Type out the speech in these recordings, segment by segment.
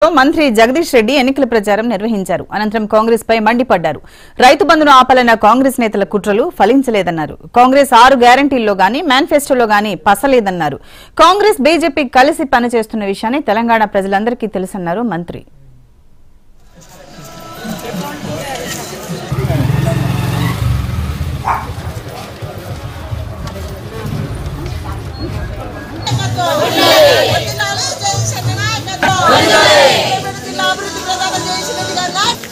మంత్రి జగదీష్ రెడ్డి ఎన్నికల ప్రచారం నిర్వహించారు అనంతరం కాంగ్రెస్ పై మండిపడ్డారు రైతు బంధును ఆపాలన్న కాంగ్రెస్ నేతల కుట్రలు ఫలించలేదన్నారు కాంగ్రెస్ ఆరు గ్యారంటీల్లో గానీ మేనిఫెస్టోలో గానీ పసలేదన్నారు కాంగ్రెస్ బీజేపీ కలిసి పనిచేస్తున్న విషయాన్ని తెలంగాణ ప్రజలందరికీ తెలుసన్నారు మంత్రి జిల్లాలో జయశంకర్ నాయకత్వం జిల్లా అభివృద్ధి ప్రధాన జయశంకర్ గారి నాయకత్వం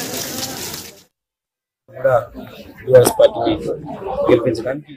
కూడా టీఆర్ఎస్ పార్టీని గెలిపించడానికి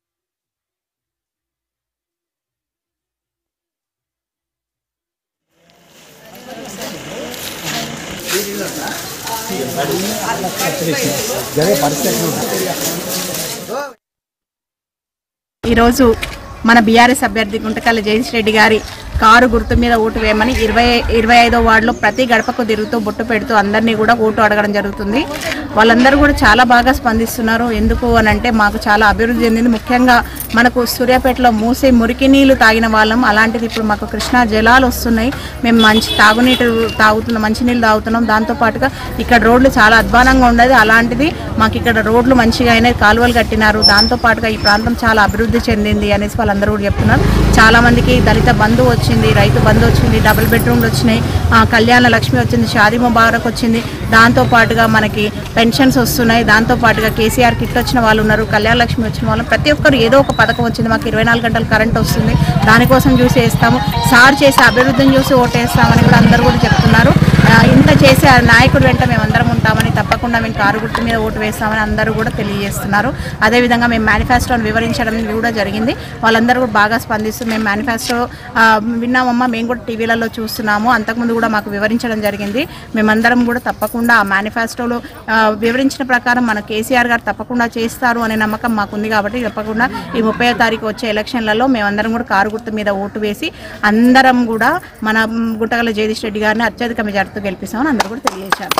ఈరోజు మన బీఆర్ఎస్ అభ్యర్థి గుంటకల్లి జగదీష్ రెడ్డి గారి కారు గుర్తు మీద ఓటు వేయమని ఇరవై ఇరవై ఐదో వార్డులో ప్రతి గడపకు తిరుగుతూ బొట్టు పెడుతూ అందరినీ కూడా ఓటు అడగడం జరుగుతుంది వాళ్ళందరూ కూడా చాలా బాగా స్పందిస్తున్నారు ఎందుకు అని అంటే మాకు చాలా అభివృద్ధి చెందింది ముఖ్యంగా మనకు సూర్యాపేటలో మూసే మురికి నీళ్లు తాగిన వాళ్ళం అలాంటిది ఇప్పుడు మాకు కృష్ణా జలాలు వస్తున్నాయి మేము మంచి తాగునీటి తాగుతున్నాం మంచినీళ్ళు తాగుతున్నాం దాంతో పాటుగా ఇక్కడ రోడ్లు చాలా అధ్వానంగా ఉండేది అలాంటిది మాకు ఇక్కడ రోడ్లు మంచిగా అయినాయి కాలువలు కట్టినారు దాంతో పాటుగా ఈ ప్రాంతం చాలా అభివృద్ధి చెందింది అనేసి వాళ్ళందరూ కూడా చెప్తున్నారు చాలా మందికి దళిత బంధు వచ్చింది రైతు బంధు వచ్చింది డబుల్ బెడ్రూమ్లు వచ్చినాయి ఆ, కళ్యాణ లక్ష్మి వచ్చింది షాదీ ముబారక్ వచ్చింది దాంతో పాటుగా మనకి పెన్షన్స్ వస్తున్నాయి దాంతో పాటుగా కేసీఆర్ కిట్ వచ్చిన వాళ్ళు ఉన్నారు కళ్యాణ లక్ష్మి వచ్చిన వాళ్ళు ప్రతి ఒక్కరు ఏదో ఒక పథకం వచ్చింది మాకు ఇరవై నాలుగు గంటలు కరెంట్ వస్తుంది దానికోసం చూసి వేస్తాము సార్ చేసే అభివృద్ధిని చూసి ఓటేస్తామని కూడా అందరూ కూడా చెప్తున్నారు ఆ, ఇంత చేసే ఆ నాయకుడు వెంట మేము అందరం ఉంటామని తప్పకుండా మేము కారు గుర్తు మీద ఓటు వేస్తామని అందరూ కూడా తెలియజేస్తున్నారు అదేవిధంగా మేము మేనిఫెస్టోని వివరించడం కూడా జరిగింది వాళ్ళందరూ కూడా బాగా స్పందిస్తూ మేము మేనిఫెస్టో ఆ, విన్నామమ్మా మేము కూడా టీవీలలో చూస్తున్నాము అంతకుముందు కూడా మాకు వివరించడం జరిగింది మేమందరం కూడా తప్పకుండా ఆ మేనిఫెస్టోలో ఆ, వివరించిన ప్రకారం మన కేసీఆర్ గారు తప్పకుండా చేస్తారు అనే నమ్మకం మాకుంది కాబట్టి తప్పకుండా ఈ ముప్పై తారీఖు వచ్చే ఎలక్షన్లలో మేమందరం కూడా కారు గుర్తు మీద ఓటు వేసి అందరం కూడా మన మ్, గుంటగల జగదీష్ రెడ్డి గారిని అత్యధిక మెజార్టీతో గెలిపిస్తామని అందరూ కూడా తెలియజేశారు